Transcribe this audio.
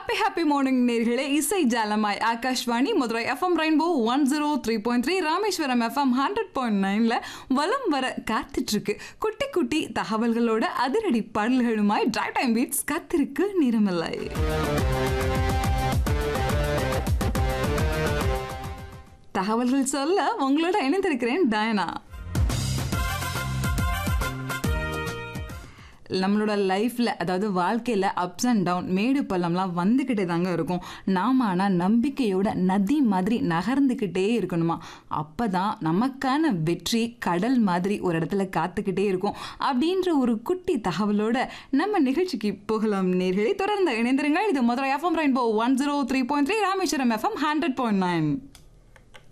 happy happy morning நேர்களே இசை ஜாலமாய் Akashvani Madurai FM rainbow one zero three point three Rameswaram FM hundred point நைன்ல வலம் வர காத்துட்டு இருக்கு குட்டி குட்டி தகவல்களோட அதிரடி பாடல்களுமாய் டிரைவ் டைம் பீட்ஸ் காத்திருக்கு நிறமில்லை தகவல்கள் சொல்ல உங்களோட இணைந்திருக்கிறேன் டயனா நம்மளோட லைஃப்பில் அதாவது வாழ்க்கையில் அப்ஸ் அண்ட் டவுன் மேடு பள்ளம்லாம் வந்துக்கிட்டே தாங்க இருக்கும் நாம் ஆனால் நம்பிக்கையோட நதி மாதிரி நகர்ந்துக்கிட்டே இருக்கணுமா அப்போ தான் நமக்கான வெற்றி கடல் மாதிரி ஒரு இடத்துல காத்துக்கிட்டே இருக்கும் அப்படின்ற ஒரு குட்டி தகவலோட நம்ம நிகழ்ச்சிக்கு போகலாம் நேர்களை தொடர்ந்து இணைந்திருங்கள் இது Madurai FM rainbow one zero three point three Rameswaram FM hundred point nine